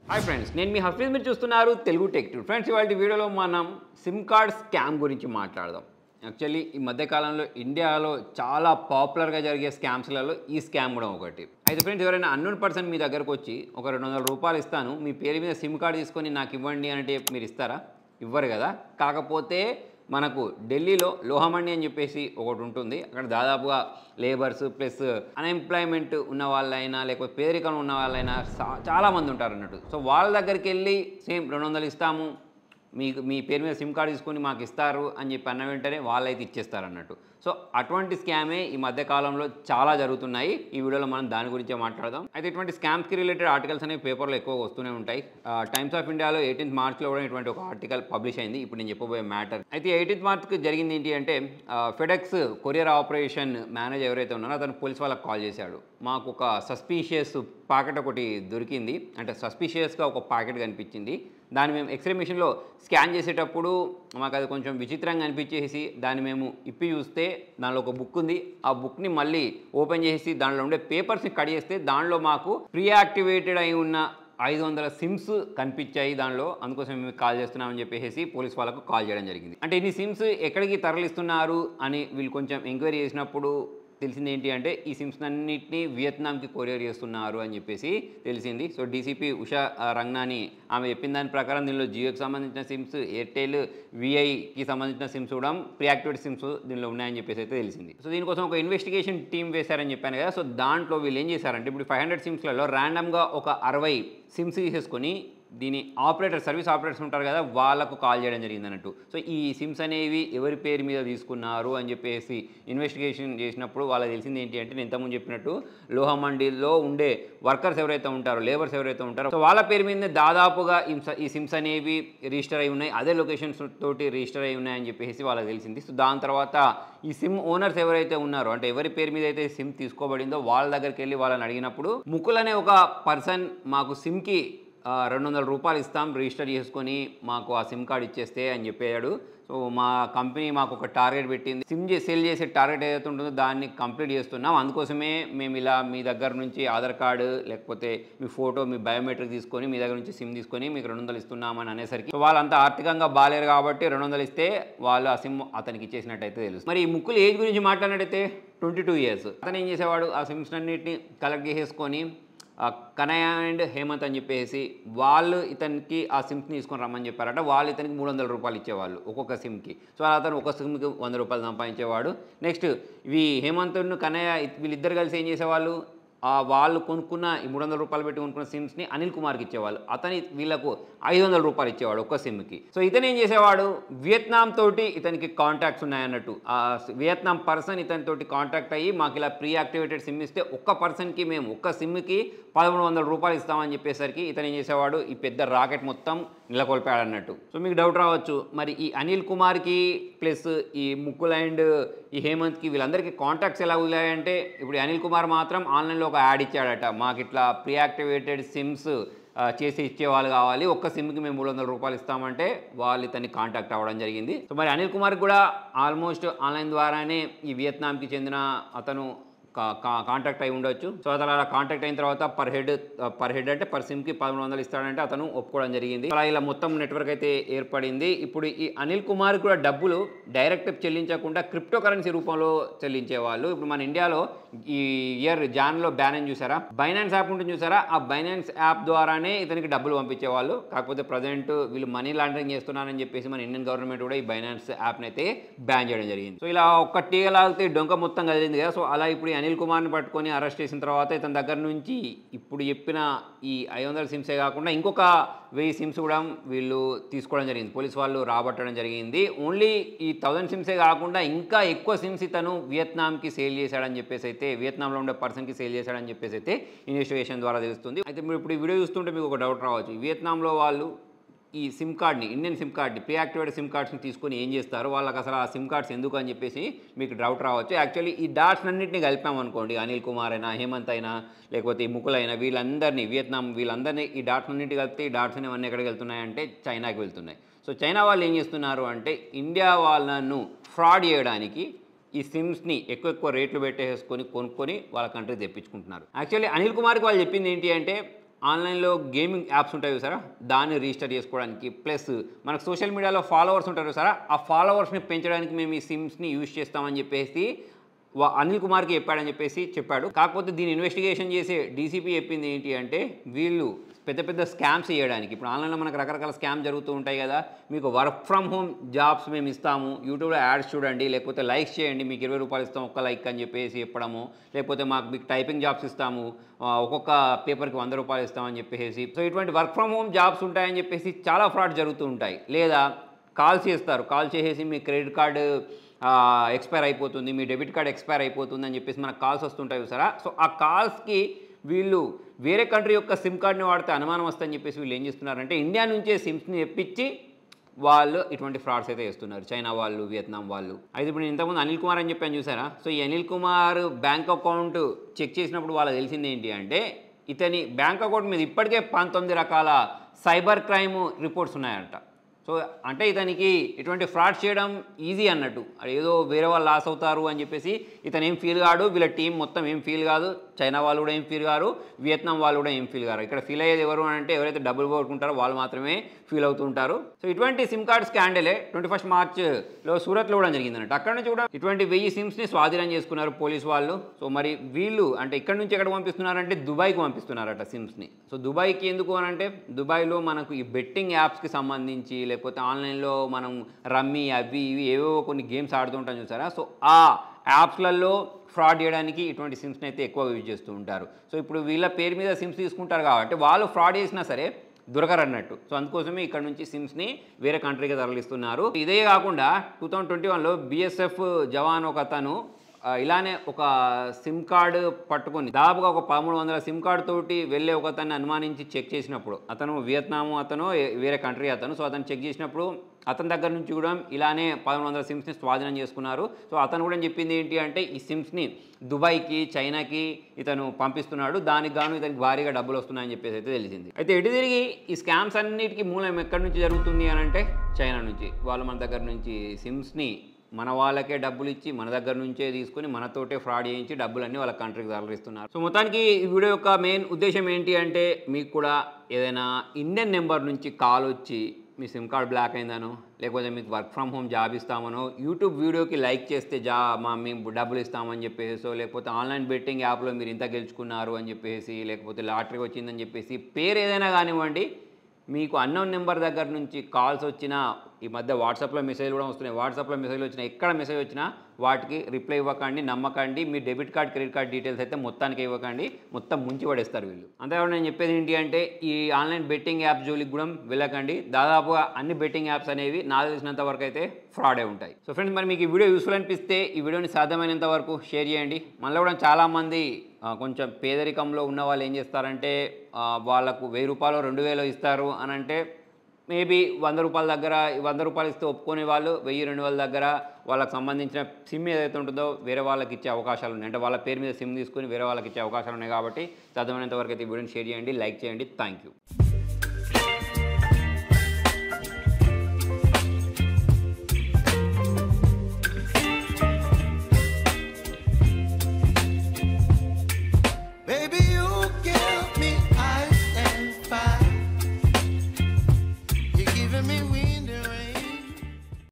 hi friends నేను మీ హఫీజ్ మీరు చూస్తున్నారు తెలుగు టెక్ టూ ఫ్రెండ్స్ ఇవాళ వీడియోలో మనం సిమ్ కార్డ్ స్కామ్ గురించి మాట్లాడదాం యాక్చువల్లీ ఈ మధ్యకాలంలో ఇండియాలో చాలా పాపులర్గా జరిగే స్కామ్స్లలో ఈ స్కామ్ కూడా ఒకటి అయితే ఫ్రెండ్స్ ఎవరైనా అన్నోన్ పర్సన్ మీ దగ్గరకు వచ్చి ఒక రెండు వందల రూపాయలు ఇస్తాను మీ పేరు మీద సిమ్ కార్డ్ తీసుకొని నాకు ఇవ్వండి అంటే మీరు ఇస్తారా ఇవ్వరు కదా కాకపోతే మనకు ఢిల్లీలో లోహమండి అని చెప్పేసి ఒకటి ఉంటుంది అక్కడ దాదాపుగా లేబర్స్ ప్లస్ అన్ఎంప్లాయ్మెంట్ ఉన్న వాళ్ళైనా లేకపోతే పేదరికం ఉన్న వాళ్ళైనా చా- చాలామంది ఉంటారు అన్నట్టు సో వాళ్ళ దగ్గరికి వెళ్ళి సేమ్ రెండు వందలు ఇస్తాము మీకు మీ పేరు మీద సిమ్ కార్డు తీసుకొని మాకు ఇస్తారు అని చెప్పి అన్న వెంటనే వాళ్ళైతే ఇచ్చేస్తారు అన్నట్టు సో అటువంటి స్కామే ఈ మధ్య కాలంలో చాలా జరుగుతున్నాయి ఈ వీడియోలో మనం దాని గురించే మాట్లాడదాం అయితే ఇటువంటి స్కామ్స్కి రిలేటెడ్ ఆర్టికల్స్ అనేవి పేపర్లో ఎక్కువ వస్తూనే ఉంటాయి టైమ్స్ ఆఫ్ ఇండియాలో ఎయిటీన్త్ మార్చ్లో కూడా ఇటువంటి ఒక ఆర్టికల్ పబ్లిష్ అయింది ఇప్పుడు నేను చెప్పబోయే మ్యాటర్ అయితే ఎయిటీన్త్ మార్చ్కి జరిగింది ఏంటి అంటే ఫెడెక్స్ కొరియర్ ఆపరేషన్ మేనేజర్ ఎవరైతే ఉన్నారో అతను పోలీస్ వాళ్ళకి కాల్ చేశాడు మాకు ఒక సస్పీషియస్ ప్యాకెట్ ఒకటి దొరికింది అంటే సస్పీషియస్గా ఒక ప్యాకెట్ కనిపించింది దాన్ని మేము ఎక్స్రే మిషన్లో స్కాన్ చేసేటప్పుడు మాకు అది కొంచెం విచిత్రంగా అనిపించేసి దాన్ని మేము ఇప్పి చూస్తే దానిలో ఒక బుక్ ఉంది ఆ బుక్ని మళ్ళీ ఓపెన్ చేసి దానిలో ఉండే పేపర్స్ని కట్ చేస్తే దానిలో మాకు ప్రీయాక్టివేటెడ్ అయి ఉన్న ఐదు వందల సిమ్స్ కనిపించాయి దానిలో అందుకోసం మేము కాల్ చేస్తున్నామని చెప్పేసి పోలీస్ వాళ్ళకు కాల్ చేయడం జరిగింది అంటే ఇన్ని సిమ్స్ ఎక్కడికి తరలిస్తున్నారు అని వీళ్ళు కొంచెం ఎంక్వైరీ చేసినప్పుడు తెలిసింది ఏంటి అంటే ఈ సిమ్స్ అన్నింటినీ వియత్నాంకి కొరియర్ చేస్తున్నారు అని చెప్పేసి తెలిసింది సో డీసీపీ ఉషా ఆ, రంగనాని ఆమె చెప్పిన దాని ప్రకారం దీనిలో జియోకి సంబంధించిన సిమ్స్ ఎయిర్టెల్ విఐకి సంబంధించిన సిమ్స్ కూడా ప్రియాక్టివేట్ సిమ్స్ దీనిలో ఉన్నాయని చెప్పేసి అయితే తెలిసింది సో దీనికోసం ఒక ఇన్వెస్టిగేషన్ టీం వేశారని చెప్పాను కదా సో దాంట్లో వీళ్ళు ఏం చేశారంటే ఇప్పుడు ఫైవ్ హండ్రెడ్ సిమ్స్లలో ర్యాండమ్గా ఒక అరవై సిమ్స్ తీసేసుకొని దీని ఆపరేటర్ సర్వీస్ ఆపరేటర్స్ ఉంటారు కదా వాళ్ళకు కాల్ చేయడం జరిగింది అన్నట్టు సో ఈ సిమ్స్ అనేవి ఎవరి పేరు మీద తీసుకున్నారు అని చెప్పేసి ఇన్వెస్టిగేషన్ చేసినప్పుడు వాళ్ళకి తెలిసింది ఏంటి అంటే నేను ఇంతకుముందు చెప్పినట్టు లోహమండిలో ఉండే వర్కర్స్ ఎవరైతే ఉంటారో లేబర్స్ ఎవరైతే ఉంటారో సో వాళ్ళ పేరు మీదనే దాదాపుగా ఈ స- ఈ సిమ్స్ అనేవి రిజిస్టర్ అయి ఉన్నాయి అదే లొకేషన్స్ తోటి రిజిస్టర్ అయి ఉన్నాయని చెప్పేసి వాళ్ళకి తెలిసింది సో దాని తర్వాత ఈ సిమ్ ఓనర్స్ ఎవరైతే ఉన్నారో అంటే ఎవరి పేరు మీద అయితే సిమ్ తీసుకోబడిందో వాళ్ళ దగ్గరికి వెళ్ళి వాళ్ళని అడిగినప్పుడు ముకుల్ అనే ఒక పర్సన్ మాకు సిమ్కి ఆ, రెండు వందల రూపాయలు ఇస్తాం రిజిస్టర్ చేసుకొని మాకు ఆ సిమ్ కార్డ్ ఇచ్చేస్తే అని చెప్పాడు సో మా కంపెనీ మాకు ఒక టార్గెట్ పెట్టింది సిమ్ సేల్ చేసే టార్గెట్ ఏదైతే ఉంటుందో దాన్ని కంప్లీట్ చేస్తున్నాం అందుకోసమే మేము ఇలా మీ దగ్గర నుంచి ఆధార్ కార్డు లేకపోతే మీ ఫోటో మీ బయోమెట్రిక్ తీసుకొని మీ దగ్గర నుంచి సిమ్ తీసుకొని మీకు రెండు వందలు ఇస్తున్నామని అనేసరికి సో వాళ్ళంతా ఆర్థికంగా బాగాలేరు కాబట్టి రెండు వందలు ఇస్తే వాళ్ళు ఆ సిమ్ అతనికి ఇచ్చేసినట్టయితే తెలుసు మరి ఈ ముక్కులు ఏజ్ గురించి మాట్లాడినట్టయితే ట్వంటీ టూ ఇయర్స్ అతను ఏం చేసేవాడు ఆ సిమ్స్ అన్నిటిని కలెక్ట్ చేసేసుకొని ఆ కనయ్య అండ్ హేమంత్ అని చెప్పేసి వాళ్ళు ఇతనికి ఆ సిమ్స్ని తీసుకొని రమ్మని చెప్పారట వాళ్ళు ఇతనికి మూడు వందల రూపాయలు ఇచ్చేవాళ్ళు ఒక్కొక్క సిమ్కి సో అలా అతను ఒక సిమ్కి వంద రూపాయలు సంపాదించేవాడు నెక్స్ట్ ఇవి హేమంత్ను కనయ్య వీళ్ళిద్దరు కలిసి ఏం చేసేవాళ్ళు ఆ వాళ్ళు కొనుక్కున్న ఈ మూడు వందల రూపాయలు పెట్టి కొనుక్కున్న సిమ్స్ని అనిల్ కుమార్కి ఇచ్చేవాళ్ళు అతని వీళ్ళకు ఐదు వందల రూపాయలు ఇచ్చేవాడు ఒక్క సిమ్కి సో ఇతను ఏం చేసేవాడు వియత్నాం తోటి ఇతనికి కాంటాక్ట్స్ ఉన్నాయన్నట్టు ఆ వియత్నాం పర్సన్ ఇతని తోటి కాంటాక్ట్ అయ్యి మాకు ఇలా ప్రీ యాక్టివేటెడ్ సిమ్ ఇస్తే ఒక్క పర్సన్కి మేము ఒక్క సిమ్కి పదమూడు వందల రూపాయలు ఇస్తామని చెప్పేసరికి ఇతను ఏం చేసేవాడు ఈ పెద్ద రాకెట్ మొత్తం నెలకొల్పాడు అన్నట్టు సో మీకు డౌట్ రావచ్చు మరి ఈ అనిల్ కుమార్కి ప్లస్ ఈ ముకుల్ అండ్ ఈ హేమంత్కి వీళ్ళందరికీ కాంటాక్ట్స్ ఎలా ఉన్నాయంటే ఇప్పుడు ఈ అనిల్ కుమార్ మాత్రం ఆన్లైన్లో ఒక యాడ్ ఇచ్చాడట మాకు ఇట్లా ప్రీ యాక్టివేటెడ్ సిమ్స్ ఆ, చేసి ఇచ్చేవాళ్ళు కావాలి ఒక్క సిమ్కి మేము మూడు వందల రూపాయలు ఇస్తామంటే వాళ్ళు ఇతన్ని కాంటాక్ట్ అవ్వడం జరిగింది సో మరి అనిల్ కుమార్ కూడా ఆల్మోస్ట్ ఆన్లైన్ ద్వారానే ఈ వియత్నాంకి చెందిన అతను కా- కా- కాంటాక్ట్ అయి ఉండొచ్చు సో అతను అలా కాంటాక్ట్ అయిన తర్వాత పర్ హెడ్ పర్ హెడ్ అంటే పర్ సిమ్కి పదమూడు వందలు ఇస్తాడంటే అతను ఒప్పుకోవడం జరిగింది అలా ఇలా మొత్తం నెట్వర్క్ అయితే ఏర్పడింది ఇప్పుడు ఈ అనిల్ కుమార్ కూడా డబ్బులు డైరెక్ట్ చెల్లించకుండా క్రిప్టో కరెన్సీ రూపంలో చెల్లించేవాళ్ళు ఇప్పుడు మన ఇండియాలో ఈ ఇయర్ జాన్లో బ్యాన్ అని చూసారా బైనాన్స్ యాప్ ఉంటుంది చూసారా ఆ బైనాన్స్ యాప్ ద్వారానే ఇతనికి డబ్బులు పంపించేవాళ్ళు కాకపోతే ప్రజెంట్ వీళ్ళు మనీ లాండరింగ్ చేస్తున్నారని చెప్పేసి మన ఇండియన్ గవర్నమెంట్ కూడా ఈ బైనాన్స్ యాప్ని అయితే బ్యాన్ చేయడం జరిగింది సో ఇలా ఒక్క టీగ లాగితే డొంక మొత్తం కదిలింది కదా సో అలా ఇప్పుడు ఈ అనిల్ కుమార్ని పట్టుకొని అరెస్ట్ చేసిన తర్వాత ఇతని దగ్గర నుంచి ఇప్పుడు చెప్పిన ఈ ఐదు వందల సిమ్సే కాకుండా ఇంకొక వెయ్యి సిమ్స్ కూడా వీళ్ళు తీసుకోవడం జరిగింది పోలీస్ వాళ్ళు రాబట్టడం జరిగింది ఓన్లీ ఈ థౌజండ్ సిమ్సే కాకుండా ఇంకా ఎక్కువ సిమ్స్ ఇతను వియత్నాంకి సేల్ చేశాడని చెప్పేసి అయితే వియత్నాంలో ఉండే పర్సన్కి సేల్ చేశాడని చెప్పేసి అయితే ఇన్వెస్టిగేషన్ ద్వారా తెలుస్తుంది అయితే మీరు ఇప్పుడు ఈ వీడియో చూస్తుంటే మీకు ఒక డౌట్ రావచ్చు వియత్నాంలో వాళ్ళు ఈ సిమ్ కార్డ్ని ఇండియన్ సిమ్ కార్డ్ని ప్రీ యాక్టివేట్ సిమ్ కార్డ్స్ని తీసుకొని ఏం చేస్తారు వాళ్ళకి అసలు ఆ సిమ్ కార్డ్స్ ఎందుకు అని చెప్పేసి మీకు డౌట్ రావచ్చు యాక్చువల్లీ ఈ డాట్స్ అన్నింటినీ కలిపామనుకోండి అనిల్ కుమార్ అయినా హేమంత్ అయినా లేకపోతే ఈ ముకుల్ అయినా వీళ్ళందరినీ వియత్నాం వీళ్ళందరినీ ఈ డాట్స్ అన్నింటి కలిపితే ఈ డాట్స్ అనేవన్నీ ఎక్కడికి వెళ్తున్నాయంటే చైనాకి వెళ్తున్నాయి సో చైనా వాళ్ళు ఏం చేస్తున్నారు అంటే ఇండియా వాళ్ళను ఫ్రాడ్ చేయడానికి ఈ సిమ్స్ని ఎక్కువ ఎక్కువ రేట్లు పెట్టేసుకొని కొనుక్కొని వాళ్ళ కంట్రీ తెప్పించుకుంటున్నారు యాక్చువల్లీ అనిల్ కుమార్కి వాళ్ళు చెప్పింది ఏంటి అంటే ఆన్లైన్లో గేమింగ్ యాప్స్ ఉంటాయి చూసారా దాన్ని రిజిస్టర్ చేసుకోవడానికి ప్లస్ మనకు సోషల్ మీడియాలో ఫాలోవర్స్ ఉంటారు చూసారా ఆ ఫాలోవర్స్ని పెంచడానికి మేము ఈ సిమ్స్ని యూజ్ చేస్తామని చెప్పేసి వా- అనిల్ కుమార్కి చెప్పాడని చెప్పేసి చెప్పాడు కాకపోతే దీని ఇన్వెస్టిగేషన్ చేసే డీసీపీ చెప్పింది ఏంటి అంటే వీళ్ళు పెద్ద పెద్ద స్కామ్స్ చేయడానికి ఇప్పుడు ఆన్లైన్లో మనకు రకరకాల స్కామ్ జరుగుతూ ఉంటాయి కదా మీకు వర్క్ ఫ్రమ్ హోమ్ జాబ్స్ మేము ఇస్తాము యూట్యూబ్లో యాడ్స్ చూడండి లేకపోతే లైక్స్ చేయండి మీకు ఇరవై రూపాయలు ఇస్తాం ఒక్క లైక్ అని చెప్పేసి చెప్పడము లేకపోతే మాకు మీకు టైపింగ్ జాబ్స్ ఇస్తాము ఆ, ఒక్కొక్క పేపర్కి వంద రూపాయలు ఇస్తామని చెప్పేసి సో ఇటువంటి వర్క్ ఫ్రమ్ హోమ్ జాబ్స్ ఉంటాయని చెప్పేసి చాలా ఫ్రాడ్ జరుగుతూ ఉంటాయి లేదా కాల్ చేస్తారు కాల్ చేసేసి మీ క్రెడిట్ కార్డు ఎక్స్పైర్ అయిపోతుంది మీ డెబిట్ కార్డ్ ఎక్స్పైర్ అయిపోతుంది అని చెప్పేసి మనకు కాల్స్ వస్తుంటాయి చూసారా సో ఆ కాల్స్కి వీళ్ళు వేరే కంట్రీ యొక్క సిమ్ కార్డ్ని వాడితే అనుమానం వస్తుందని చెప్పేసి వీళ్ళు ఏం చేస్తున్నారంటే ఇండియా నుంచే సిమ్స్ని తెప్పించి వాళ్ళు ఇటువంటి ఫ్రాడ్స్ అయితే చేస్తున్నారు చైనా వాళ్ళు వియత్నాం వాళ్ళు అయితే ఇప్పుడు నేను ఇంతకుముందు అనిల్ కుమార్ అని చెప్పాను చూసారా సో ఈ Anil Kumar bank account check చేసినప్పుడు వాళ్ళకి తెలిసింది ఏంటి అంటే ఇతని బ్యాంక్ అకౌంట్ మీద ఇప్పటికే పంతొమ్మిది రకాల సైబర్ క్రైమ్ రిపోర్ట్స్ ఉన్నాయంట సో అంటే ఇతనికి ఇటువంటి ఫ్రాడ్ చేయడం ఈజీ అన్నట్టు అది ఏదో వేరే వాళ్ళు లాస్ అవుతారు అని చెప్పేసి ఇతను ఏం ఫీల్ కాడు వీళ్ళ టీం మొత్తం ఏం ఫీల్ కాదు చైనా వాళ్ళు కూడా ఏం ఫీల్ కారు వియత్నాం వాళ్ళు కూడా ఏం ఫీల్ కారు ఇక్కడ ఫీల్ అయ్యేది ఎవరు అని అంటే ఎవరైతే డబ్బులు పోగొట్టుకుంటారో వాళ్ళు మాత్రమే ఫీల్ అవుతూ ఉంటారు సో ఇటువంటి సిమ్ కార్డ్ స్కాండలే ట్వంటీ ఫస్ట్ మార్చ్లో సూరత్లో కూడా జరిగింది అన్నట్టు అక్కడ నుంచి కూడా ఇటువంటి వెయ్యి సిమ్స్ని స్వాధీనం చేసుకున్నారు పోలీస్ వాళ్ళు సో మరి వీళ్ళు అంటే ఇక్కడ నుంచి ఎక్కడ పంపిస్తున్నారంటే దుబాయ్కి పంపిస్తున్నారట సిమ్స్ని సో దుబాయ్కి ఎందుకు అని అంటే దుబాయ్లో మనకు ఈ బెట్టింగ్ యాప్స్కి సంబంధించి లేకపోతే ఆన్లైన్లో మనం రమ్మీ అవి ఇవి ఏవేవో కొన్ని గేమ్స్ ఆడుతుంటాం చూసారా సో ఆ యాప్స్లలో ఫ్రాడ్ చేయడానికి ఇటువంటి సిమ్స్ని అయితే ఎక్కువ యూజ్ చేస్తూ ఉంటారు సో ఇప్పుడు వీళ్ళ పేరు మీద సిమ్స్ తీసుకుంటారు కాబట్టి వాళ్ళు ఫ్రాడ్ చేసినా సరే దొరకరు అన్నట్టు సో అందుకోసమే ఇక్కడ నుంచి సిమ్స్ని వేరే కంట్రీకి తరలిస్తున్నారు ఇదే కాకుండా టూ థౌజండ్ ట్వంటీ వన్లో బీఎస్ఎఫ్ జవాన్ ఒక అతను ఆ, ఇలానే ఒక సిమ్ కార్డు పట్టుకొని దాదాపుగా ఒక పదమూడు వందల సిమ్ కార్డు తోటి వెళ్ళే ఒక అతన్ని అనుమానించి చెక్ చేసినప్పుడు అతను వియత్నాము అతను ఏ- వేరే కంట్రీ అతను సో అతను చెక్ చేసినప్పుడు అతని దగ్గర నుంచి కూడా ఇలానే పదమూడు వందల సిమ్స్ని స్వాధీనం చేసుకున్నారు సో అతను కూడా చెప్పింది ఏంటి అంటే ఈ సిమ్స్ని దుబాయ్కి చైనాకి ఇతను పంపిస్తున్నాడు దానికి గాను ఇతనికి భారీగా డబ్బులు వస్తున్నాయని చెప్పేసి అయితే తెలిసింది అయితే ఎటు తిరిగి ఈ స్కామ్స్ అన్నిటికీ మూలం ఎక్కడి నుంచి జరుగుతుంది అని అంటే చైనా నుంచి వాళ్ళు మన దగ్గర నుంచి సిమ్స్ని మన వాళ్ళకే డబ్బులు ఇచ్చి మన దగ్గర నుంచే తీసుకుని మనతోటే ఫ్రాడ్ చేయించి డబ్బులన్నీ వాళ్ళ కంట్రీకి తరలిస్తున్నారు సో మొత్తానికి ఈ వీడియో యొక్క మెయిన్ ఉద్దేశం ఏంటి అంటే మీకు కూడా ఏదైనా ఇండియన్ నెంబర్ నుంచి కాల్ వచ్చి మీ సిమ్ కార్డ్ బ్లాక్ అయిందనో లేకపోతే మీకు వర్క్ ఫ్రమ్ హోమ్ జాబ్ ఇస్తామనో యూట్యూబ్ వీడియోకి లైక్ చేస్తే జా మా మేము డబ్బులు ఇస్తామని చెప్పేసి లేకపోతే ఆన్లైన్ బెట్టింగ్ యాప్లో మీరు ఇంత గెలుచుకున్నారు అని చెప్పేసి లేకపోతే లాటరీ వచ్చిందని చెప్పేసి పేరు ఏదైనా కానివ్వండి మీకు అన్నోన్ నెంబర్ దగ్గర నుంచి కాల్స్ వచ్చినా ఈ మధ్య వాట్సాప్లో మెసేజ్ కూడా వస్తున్నాయి వాట్సాప్లో మెసేజ్ వచ్చినా ఎక్కడ మెసేజ్ వచ్చినా వాటికి రిప్లై ఇవ్వకండి నమ్మకండి మీ debit card credit card details అయితే మొత్తానికి ఇవ్వకండి మొత్తం ముంచి పడేస్తారు వీళ్ళు అంతేకాకుండా నేను చెప్పేది ఏంటి అంటే ఈ ఆన్లైన్ బెట్టింగ్ యాప్ జోలికి కూడా వెళ్ళకండి దాదాపుగా అన్ని బెట్టింగ్ యాప్స్ అనేవి నాకు తెలిసినంత వరకు అయితే ఫ్రాడే ఉంటాయి సో ఫ్రెండ్స్ మరి మీకు ఈ వీడియో యూస్ఫుల్ అనిపిస్తే ఈ వీడియోని సాధ్యమైనంత వరకు షేర్ చేయండి మనలో కూడా చాలామంది ఆ, కొంచెం పేదరికంలో ఉన్న వాళ్ళు ఏం చేస్తారంటే ఆ, వాళ్ళకు వెయ్యి రూపాయలు రెండు వేలు ఇస్తారు అని అంటే మేబీ వంద రూపాయల దగ్గర వంద రూపాయలు ఇస్తే ఒప్పుకునే వాళ్ళు వెయ్యి రెండు వేల దగ్గర వాళ్ళకి సంబంధించిన సిమ్ ఏదైతే ఉంటుందో వేరే వాళ్ళకి ఇచ్చే అవకాశాలు ఉన్నాయి అంటే వాళ్ళ పేరు మీద సిమ్ తీసుకుని వేరే వాళ్ళకి ఇచ్చే అవకాశాలు ఉన్నాయి కాబట్టి సాధ్యమైనంత వరకు అయితే ఈ వీడియోని షేర్ చేయండి లైక్ చేయండి థ్యాంక్ యూ